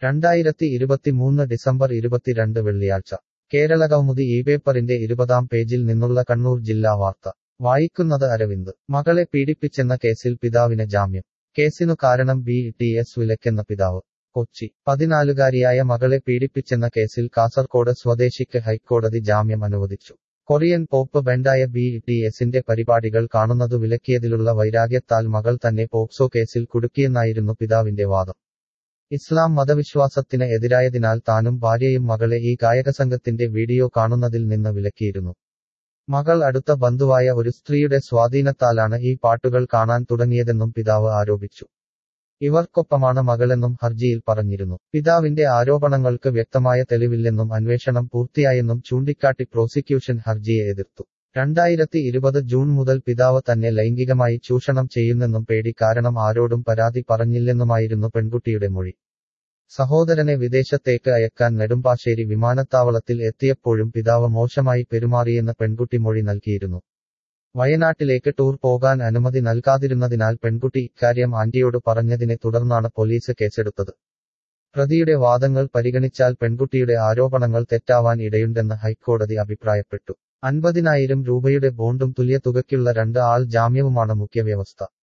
രണ്ടായിരത്തി ഇരുപത്തിമൂന്ന് ഡിസംബർ ഇരുപത്തിരണ്ട് വെള്ളിയാഴ്ച കേരളകൗമുദി ഈ പേപ്പറിന്റെ ഇരുപതാം പേജിൽ നിന്നുള്ള കണ്ണൂർ ജില്ലാ വാർത്ത വായിക്കുന്നത് അരവിന്ദ് മകളെ പീഡിപ്പിച്ചെന്ന കേസിൽ പിതാവിന് ജാമ്യം കേസിനു കാരണം ബി ടി എസ് വിലക്കെന്ന പിതാവ് കൊച്ചി പതിനാലുകാരിയായ മകളെ പീഡിപ്പിച്ചെന്ന കേസിൽ കാസർകോട് സ്വദേശിക്ക് ഹൈക്കോടതി ജാമ്യം അനുവദിച്ചു കൊറിയൻ പോപ്പ് ബെൻഡായ ബി ടി എസിന്റെ പരിപാടികൾ കാണുന്നതു വിലക്കിയതിലുള്ള വൈരാഗ്യത്താൽ മകൾ തന്നെ പോക്സോ കേസിൽ കുടുക്കിയെന്നായിരുന്നു പിതാവിന്റെ വാദം ഇസ്ലാം മതവിശ്വാസത്തിന് എതിരായതിനാൽ താനും ഭാര്യയും മകളെ ഈ ഗായകസംഘത്തിന്റെ വീഡിയോ കാണുന്നതിൽ നിന്ന് വിലക്കിയിരുന്നു മകൾ അടുത്ത ബന്ധുവായ ഒരു സ്ത്രീയുടെ സ്വാധീനത്താലാണ് ഈ പാട്ടുകൾ കാണാൻ തുടങ്ങിയതെന്നും പിതാവ് ആരോപിച്ചു ഇവർക്കൊപ്പമാണ് മകളെന്നും ഹർജിയിൽ പറഞ്ഞിരുന്നു പിതാവിന്റെ ആരോപണങ്ങൾക്ക് വ്യക്തമായ തെളിവില്ലെന്നും അന്വേഷണം പൂർത്തിയായെന്നും ചൂണ്ടിക്കാട്ടി പ്രോസിക്യൂഷൻ ഹർജിയെ എതിർത്തു രണ്ടായിരത്തി ഇരുപത് ജൂൺ മുതൽ പിതാവ് തന്നെ ലൈംഗികമായി ചൂഷണം ചെയ്യുന്നെന്നും പേടി കാരണം ആരോടും പരാതി പറഞ്ഞില്ലെന്നുമായിരുന്നു പെൺകുട്ടിയുടെ മൊഴി സഹോദരനെ വിദേശത്തേക്ക് അയക്കാൻ നെടുമ്പാശ്ശേരി വിമാനത്താവളത്തിൽ എത്തിയപ്പോഴും പിതാവ് മോശമായി പെരുമാറിയെന്ന് പെൺകുട്ടി മൊഴി നൽകിയിരുന്നു വയനാട്ടിലേക്ക് ടൂർ പോകാൻ അനുമതി നൽകാതിരുന്നതിനാൽ പെൺകുട്ടി ഇക്കാര്യം ആന്റിയോട് പറഞ്ഞതിനെ തുടർന്നാണ് പോലീസ് കേസെടുത്തത് പ്രതിയുടെ വാദങ്ങൾ പരിഗണിച്ചാൽ പെൺകുട്ടിയുടെ ആരോപണങ്ങൾ തെറ്റാവാൻ ഇടയുണ്ടെന്ന് ഹൈക്കോടതി അഭിപ്രായപ്പെട്ടു അൻപതിനായിരം രൂപയുടെ ബോണ്ടും തുല്യ തുകയ്ക്കുള്ള രണ്ട് ആൾ ജാമ്യവുമാണ് മുഖ്യവ്യവസ്ഥ